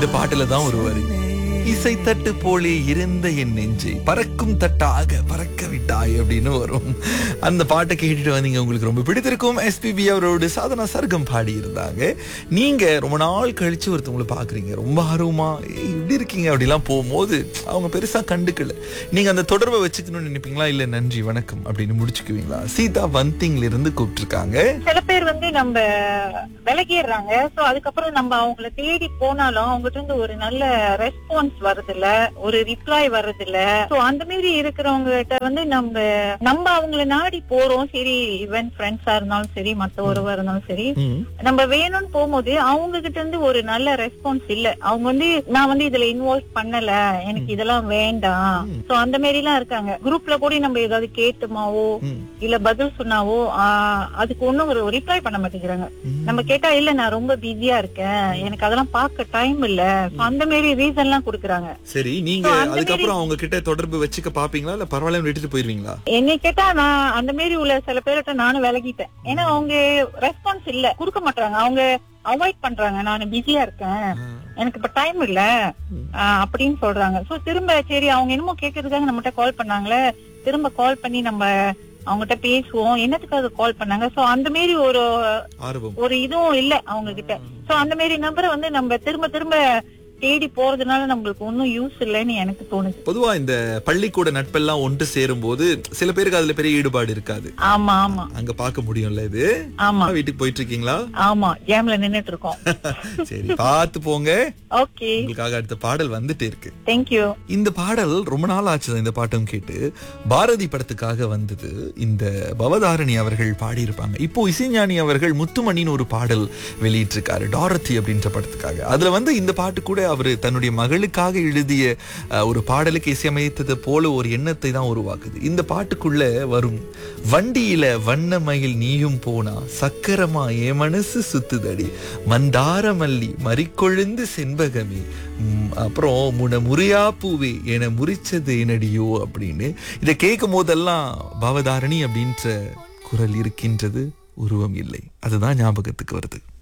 இந்த பாட்டுல தான் ஒரு வரி இசை தட்டு போலே இருந்த என் நெஞ்சை பறக்கும் தட்டாக பறக்க விட்டாய் அப்படின்னு வரும் அந்த பாட்டை கேட்டுட்டு வந்தீங்க உங்களுக்கு ரொம்ப பிடித்திருக்கும் எஸ்பிபி அவரோடு சாதனா சர்க்கம் பாடி இருந்தாங்க நீங்க ரொம்ப நாள் கழிச்சு ஒருத்தவங்களை பாக்குறீங்க ரொம்ப ஆர்வமா "ஏய், இப்படி இருக்கீங்க அப்படிலாம் போகும்போது அவங்க பெருசா கண்டுக்கல நீங்க அந்த தொடர்பை வச்சுக்கணும்னு நினைப்பீங்களா இல்ல நன்றி வணக்கம் அப்படின்னு முடிச்சுக்குவீங்களா சீதா வந்திங்ல இருந்து கூப்பிட்டுருக்காங்க சில பேர் வந்து நம்ம விலகிடுறாங்க சோ அதுக்கப்புறம் நம்ம அவங்கள தேடி போனாலும் அவங்ககிட்ட இருந்து ஒரு நல்ல ரெஸ்பான்ஸ் வருதுல்ல ஒரு ரிப்ளை வருதுல்ல சோ அந்த மாதிரி இருக்கிறவங்க கிட்ட வந்து நம்ம நம்ம அவங்கள நாடி போறோம் சரி ஈவன் ஃப்ரெண்ட்ஸா இருந்தாலும் சரி மத்த ஒருவா இருந்தாலும் சரி ம், நம்ம வேணும்னு போகும்போது அவங்க கிட்ட இருந்து ஒரு நல்ல ரெஸ்பான்ஸ் இல்ல அவங்க வந்து நான் வந்து இதுல இன்வால்வ் பண்ணல எனக்கு இதெல்லாம் வேண்டாம் சோ அந்த மாதிரி எல்லாம் இருக்காங்க குரூப்ல கூட நம்ம ஏதாவது கேட்டுமாவோ ம், இல்ல பதில் சொன்னாவோ ஆஹ், அதுக்கு ஒண்ணும் ஒரு ரிப்ளை பண்ண மாட்டேங்கிறாங்க ம். நம்ம கேட்டா இல்ல நான் ரொம்ப பிஸியா இருக்கேன் எனக்கு அதெல்லாம் பார்க்க டைம் இல்ல So, அந்த மாதிரி ரீசன் எல்லாம் குடுக்குறாங்க சரி நீங்க So, அந்த அதுக்கப்புறம் அவங்க கிட்ட தொடர்பு வச்சுக்க பாப்பீங்களா இல்ல பரவாயில்ல விட்டுட்டு போயிருவீங்களா என்னை கேட்டா நான் அந்த மாதிரி உள்ள சில பேர்கிட்ட நானும் விலகிட்டேன் ஏன்னா அவங்க ரெஸ்பான்ஸ் இல்ல கொடுக்க மாட்டாங்க அவங்க அவாய்ட் பண்றாங்க நான் பிஸியா இருக்கேன் எனக்கு இப்ப டைம் இல்ல ஆஹ், அப்படின்னு சொல்றாங்க சோ திரும்ப சரி அவங்க என்னமோ கேட்கறதுக்காக நம்மகிட்ட கால் பண்ணாங்களே திரும்ப கால் பண்ணி நம்ம அவங்ககிட்ட பேசுவோம் என்னத்துக்காக கால் பண்ணாங்க சோ அந்த மாதிரி ஒரு ஆர்வம் ஒரு இதுவும் இல்ல அவங்க கிட்ட சோ அந்த மாதிரி நபரை வந்து நம்ம திரும்ப திரும்ப தேடி போறதுனால நம்மளுக்கு ஒன்னும் யூஸ் இல்லைன்னு எனக்கு தோணுது பொதுவா இந்த பள்ளிக்கூட நட்பெல்லாம் ஒன்று சேரும் போது சில பேருக்கு அதுல பெரிய ஈடுபாடு இருக்காது ஆமா ஆமா அங்க பார்க்க முடியும்ல இது ஆமா வீட்டுக்கு போயிட்டு இருக்கீங்களா ஆமா ஜாம்ல நின்னுட்டு இருக்கோம் சரி பார்த்து போங்க ஓகே உங்களுக்காக அடுத்த பாடல் வந்துட்டே இருக்கு தேங்க்யூ இந்த பாடல் ரொம்ப நாள் ஆச்சு இந்த பாட்டும் கேட்டு பாரதி படத்துக்காக வந்தது இந்த பவதாரணி அவர்கள் பாடியிருப்பாங்க இப்போ இசைஞானி அவர்கள் முத்துமணின்னு ஒரு பாடல் வெளியிட்டிருக்காரு டாரத்தி அப்படின்ற படத்துக்காக அதுல வந்து இந்த பாட்டு கூட அவர் தன்னுடைய மகளுக்காக எழுதிய அஹ், ஒரு பாடலுக்கு இசையமைத்தது போல ஒரு எண்ணத்தை தான் உருவாக்குது இந்த பாட்டுக்குள்ள வரும் வண்டியில வண்ண மயில் நீயும் போனா சக்கரமா என் மனசு சுத்துதடி மந்தார மல்லி மறிக்கொழுந்து செண்பகமே ம், அப்புறம் முன முறியா பூவே என முறிச்சது என்னடியோ அப்படின்னு இதை கேட்கும் போதெல்லாம் பவதாரணி அப்படின்ற குரல் இருக்கின்றது உருவம் இல்லை அதுதான் ஞாபகத்துக்கு வருது